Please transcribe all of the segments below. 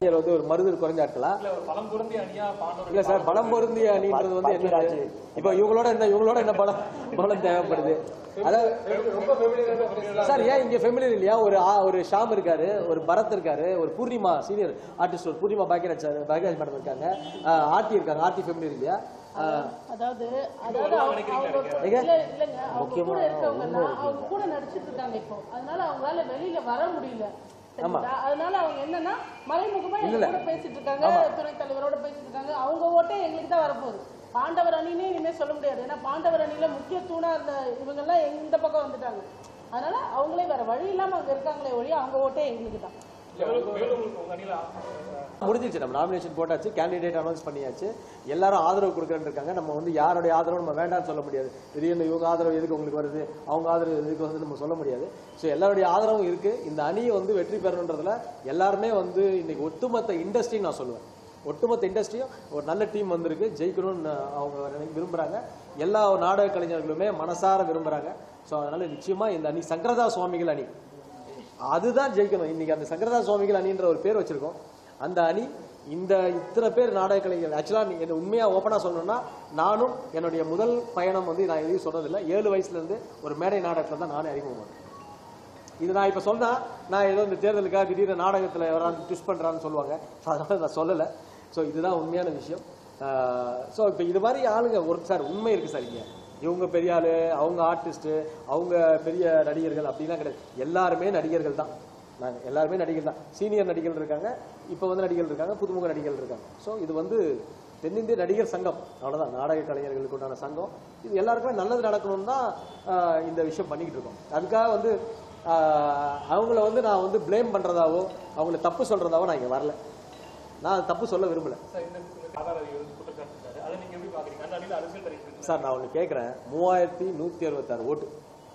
இதுல வந்து ஒரு மருது குறைஞ்ச ஆட்களா இல்ல ஒரு பலம் பொருந்திய அணியா பாண்டவர் இல்ல சார் பலம் பொருந்திய அணின்றது வந்து என்ன இப்போ இவங்களோட என்ன இவங்களோட என்ன பலம் பலம் தேவைப்படுது அதாவது சார் ஏன் இங்க ஃபெமிலியர் இல்லையா ஒரு ஆ- ஒரு ஷாம் இருக்காரு ஒரு பரத் இருக்காரு ஒரு பூர்ணிமா சீனியர் ஆர்டிஸ்ட் ஒரு பூர்ணிமா பாக்கியராஜ் சார் பாக்கியராஜ் மேடம் இருக்காங்க ஆஹ் ஆர்த்தி இருக்காங்க ஆர்த்தி ஃபெமிலியர் இல்லையா ஆஹ் அதாவது அதாவது அவங்க அவங்க எங்க? இல்ல இல்லங்க அவங்க கூட இருக்கவங்க எல்லாம் அவங்க கூட நடிச்சிட்டு இருக்காங்க இப்போ அதனால அவங்களால வெளியில வர முடியல சரிங்களா? அதனால அவங்க என்னன்னா மறைமுகமா எங்க கூட பேசிட்டு இருக்காங்க துணைத் தலைவரோட பேசிட்டு இருக்காங்க அவங்க ஓட்டே எங்களுக்கு தான் வரப்போகுது பாண்டவர் அணினே இனிமே சொல்ல முடியாது ஏன்னா பாண்டவர் அணியில முக்கிய தூணா இருந்த இவங்க எல்லாம் எங்க- இந்த பக்கம் வந்துட்டாங்க அதனால அவங்களே வேற வழி இல்லாம அங்க இருக்காங்களே ஒழிய அவங்க ஓட்டே எங்களுக்கு தான் மேலும் மேலும் உங்க அணியில முடிஞ்சிருச்சு நம்ம நாமினேஷன் போட்டாச்சு கேண்டிடேட் அனௌன்ஸ் பண்ணியாச்சு எல்லாரும் ஆதரவு கொடுக்குறேன்னு இருக்காங்க நம்ம வந்து யாருடைய ஆதரவு நம்ம வேண்டாம்னு சொல்ல முடியாது திடீர்னு இவங்க ஆதரவு எதுக்கு உங்களுக்கு வருது அவங்க ஆதரவு எதுக்கு வந்து நம்ம சொல்ல முடியாது ஸோ எல்லாருடைய ஆதரவும் இருக்கு இந்த அணியை வந்து வெற்றி பெறணுன்றதுல எல்லாருமே வந்து இன்னைக்கு ஒட்டுமொத்த இண்டஸ்ட்ரின்னு நான் சொல்லுவேன் ஒட்டுமொத்த இண்டஸ்ட்ரியும் ஒரு நல்ல டீம் வந்திருக்கு ஜெயிக்கணும்னு அவங்க நினை- விரும்புறாங்க எல்லா நாடக கலைஞர்களுமே மனசார விரும்புறாங்க ஸோ அதனால நிச்சயமா இந்த அணி சங்கரதா சுவாமிகள் அணி அதுதான் ஜெயிக்கணும் இன்னைக்கு அந்த சங்கரதா சுவாமிகள் அணின்ற ஒரு பேர் வச்சிருக்கோம் அந்த அணி இந்த இத்தனை பேர் நாடக கலைஞர்கள் ஆக்சுவலாக நீ என்ன உண்மையா ஓப்பனா சொல்லணும்னா நானும் என்னுடைய முதல் பயணம் வந்து நான் எதையும் சொன்னதில்லை ஏழு வயசுல இருந்து ஒரு மேடை நாடகத்துல தான் நானே அறிமுகமானேன் இது நான் இப்ப சொன்னா நான் ஏதோ இந்த தேர்தலுக்காக திடீர்னு நாடகத்துல யாராவது ட்விஸ்ட் பண்றான்னு சொல்லுவாங்க அதனால நான் சொல்லலை ஸோ இதுதான் உண்மையான விஷயம் ஸோ இப்போ இது மாதிரி ஆளுங்க ஒரு சார் உண்மை இருக்கு சார் இங்க இவங்க பெரிய ஆளு அவங்க ஆர்டிஸ்ட் அவங்க பெரிய நடிகர்கள் அப்படிலாம் கிடையாது எல்லாருமே நடிகர்கள் தான் நாங்க எல்லாருமே நடிகர் தான் சீனியர் நடிகர்கள் இருக்காங்க இப்போ வந்து நடிகர்கள் இருக்காங்க புதுமுக நடிகர்கள் இருக்காங்க ஸோ இது வந்து தென்னிந்திய நடிகர் சங்கம் அவ்வளவுதான் நாடக கலைஞர்களுக்கு உண்டான சங்கம் இது எல்லாருக்குமே நல்லது நடக்கணும்னு தான் ஆஹ், இந்த விஷயம் பண்ணிக்கிட்டு இருக்கோம் அதுக்காக வந்து ஆஹ், அவங்கள வந்து நான் வந்து ப்ளேம் பண்றதாவோ அவங்கள தப்பு சொல்றதாவோ நான் இங்க வரல நான் அது தப்பு சொல்ல விரும்பல சார் இந்த இந்த ஆதார வந்து குற்றச்சாட்டு இருக்காரு அதை நீங்க எப்படி பாக்குறீங்க அந்த அணியில அரசியல் தலைவர் சார் நான் ஒன்று கேட்குறேன் மூவாயிரத்தி நூற்றி அறுபத்தாறு ஓட்டு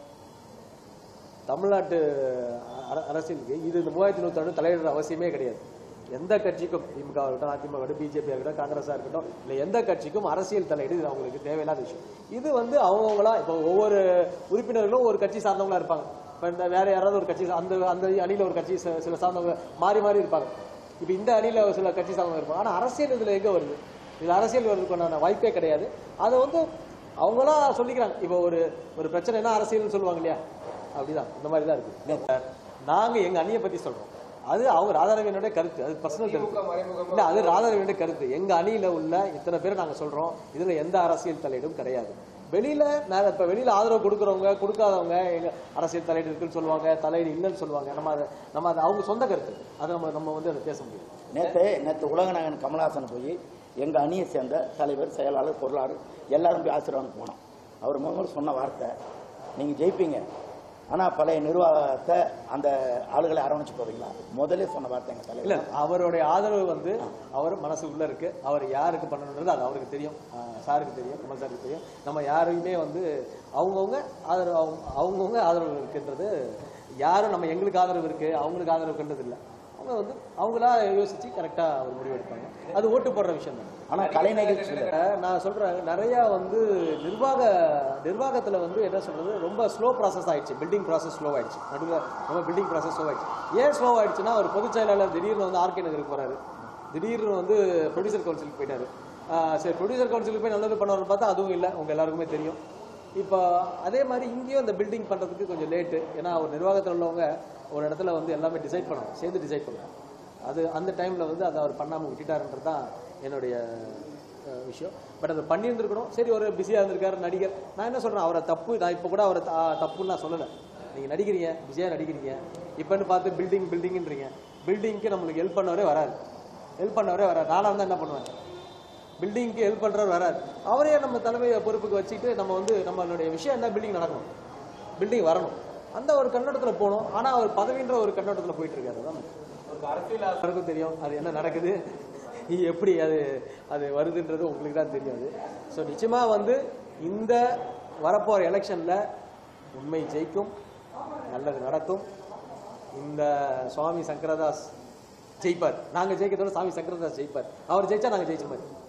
தமிழ்நாட்டு அர- அரசியலுக்கு இது இந்த மூவாயிரத்தி நூற்றி தலையிடுற அவசியமே கிடையாது எந்த கட்சிக்கும் திமுக இருக்கட்டும் அதிமுக இருக்கட்டும் பிஜேபி இருக்கட்டும் காங்கிரஸா இருக்கட்டும் இல்லை எந்த கட்சிக்கும் அரசியல் தலையீடு இது அவங்களுக்கு தேவையில்லாத விஷயம் இது வந்து அவங்கவுங்களா இப்போ ஒவ்வொரு உறுப்பினர்களும் ஒரு கட்சி சார்ந்தவங்களா இருப்பாங்க இப்போ இந்த வேற யாராவது ஒரு கட்சி சா- அந்த அந்த அணியில ஒரு கட்சி ச- சில சார்ந்தவங்க மாறி மாறி இருப்பாங்க இப்போ இந்த அணியில சில கட்சி சார்ந்தவங்க இருப்பாங்க ஆனா அரசியல் இதுல எங்க வருது இதுல அரசியல் வருவதற்கான வாய்ப்பே கிடையாது அதை வந்து அவங்களா சொல்லிக்கிறாங்க இப்போ ஒரு ஒரு பிரச்சனைனா அரசியல்னு சொல்லுவாங்க இல்லையா அப்படிதான் இந்த மாதிரி தான் இருக்கு சார், நாங்க எங்க அணியை பத்தி சொல்றோம் அது அவங்க ராதாரவியனுடைய கருத்து அது பர்சனல் கருத்து இல்ல அது ராதாரவியனுடைய கருத்து எங்க அணியில உள்ள இத்தனை பேர் நாங்க சொல்றோம் இதுல எந்த அரசியல் தலையீடும் கிடையாது வெளியில நான் இப்ப வெளியில ஆதரவு கொடுக்கறவங்க கொடுக்காதவங்க எங்க அரசியல் தலையீடு இருக்குன்னு சொல்லுவாங்க தலையீடு இல்லைன்னு சொல்லுவாங்க நம்ம அதை நம்ம அதை அவங்க சொந்த கருத்து அதை நம்ம நம்ம வந்து அதை பேச முடியும் நேற்று நேற்று உலகநாயகன் கமலஹாசன் போய் எங்கள் அணியை சேர்ந்த தலைவர் செயலாளர் பொருளாளர் எல்லாரும் போய் ஆசீர்வாதம் போனோம் அவர் முதல்ல சொன்ன வார்த்தை நீங்கள் ஜெயிப்பீங்க ஆனால் பழைய நிர்வாகத்தை அந்த ஆளுகளை அரவணைச்சு போவீங்களா முதல்ல சொன்ன வார்த்தை எங்கள் இல்ல தலைவர் அவருடைய ஆதரவு வந்து அவர் மனசு உள்ள இருக்கு அவர் யாருக்கு பண்ணணுன்றது அது அவருக்கு தெரியும் ஆஹ் சாருக்கு தெரியும் கமல் சாருக்கு தெரியும் நம்ம யாரையுமே வந்து அவங்கவுங்க ஆதரவு அவங்க அவங்கவுங்க ஆதரவு இருக்குன்றது யாரும் நம்ம எங்களுக்கு ஆதரவு இருக்கு அவங்களுக்கு ஆதரவு இருக்குன்றது இல்லை அவங்க வந்து அவங்களா யோசிச்சு கரெக்டா ஒரு முடிவு எடுப்பாங்க அது ஓட்டு போடுற விஷயம் தான் ஆனால் கலை நிகழ்ச்சியில் நான் சொல்றேன் நிறைய வந்து நிர்வாக நிர்வாகத்துல வந்து என்ன சொல்றது ரொம்ப ஸ்லோ ப்ராசஸ் ஆயிடுச்சு பில்டிங் ப்ராசஸ் ஸ்லோ ஆயிடுச்சு நடுவில் ரொம்ப பில்டிங் ப்ராசஸ் ஸ்லோ ஆயிடுச்சு ஏன் ஸ்லோ ஆயிடுச்சுன்னா ஒரு பொதுச் செயலாளர் திடீர்னு வந்து ஆர்கே நகருக்கு போறாரு திடீர்னு வந்து ப்ரொடியூசர் கவுன்சிலுக்கு போயிட்டாரு ஆஹ் சரி ப்ரொடியூசர் கவுன்சிலுக்கு போய் நல்லது பண்ணுவார்னு பார்த்தா அதுவும் இல்லை உங்க எல்லாருக்குமே தெரியும் இப்போ அதே மாதிரி இங்கேயும் இந்த பில்டிங் பண்றதுக்கு கொஞ்சம் லேட்டு ஏன்னா ஒரு நிர்வாகத்தில் உள்ளவங்க ஒரு இடத்துல வந்து எல்லாமே டிசைட் பண்ணணும் சேர்ந்து டிசைட் பண்ணணும் அது அந்த டைம்ல வந்து அதை அவர் பண்ணாம விட்டுட்டாருன்றது தான் என்னுடைய அஹ், விஷயம் பட் அதை பண்ணியிருந்திருக்கணும் சரி ஒரு பிஸியாக இருந்திருக்காரு நடிகர் நான் என்ன சொல்றேன் அவரை தப்பு நான் இப்போ கூட அவரை த- தப்புன்னு நான் சொல்லலை நீங்க நடிக்கிறீங்க பிஸியாக நடிக்கிறீங்க இப்போன்னு பார்த்து பில்டிங் பில்டிங்ன்றீங்க பில்டிங்க்கு நம்மளுக்கு ஹெல்ப் பண்ணவரே வராது ஹெல்ப் பண்ணவரே வராது நானாக இருந்தால் என்ன பண்ணுவேன் பில்டிங்க்கு ஹெல்ப் பண்றவர் வராது அவரே நம்ம தலைமையை பொறுப்புக்கு வச்சுட்டு நம்ம வந்து நம்மளுடைய விஷயம் என்ன பில்டிங் நடக்கணும் பில்டிங் வரணும் அந்த ஒரு கண்ணோட்டத்துல போகணும் ஆனா அவர் பதவின்ற ஒரு கண்ணோட்டத்துல போயிட்டு இருக்காரு அதான் எல்லாருக்கும் தெரியும் அது என்ன நடக்குது இது எப்படி அது அது வருதுன்றது உங்களுக்கு தான் தெரியாது ஸோ நிச்சயமா வந்து இந்த வரப்போற எலெக்ஷன்ல உண்மை ஜெயிக்கும் நல்லது நடக்கும் இந்த சுவாமி சங்கரதாஸ் ஜெயிப்பார் நாங்க ஜெயிக்கிறதோட சாமி சங்கரதாஸ் ஜெயிப்பார் அவர் ஜெயிச்சா நாங்க ஜெயிச்ச மாதிரி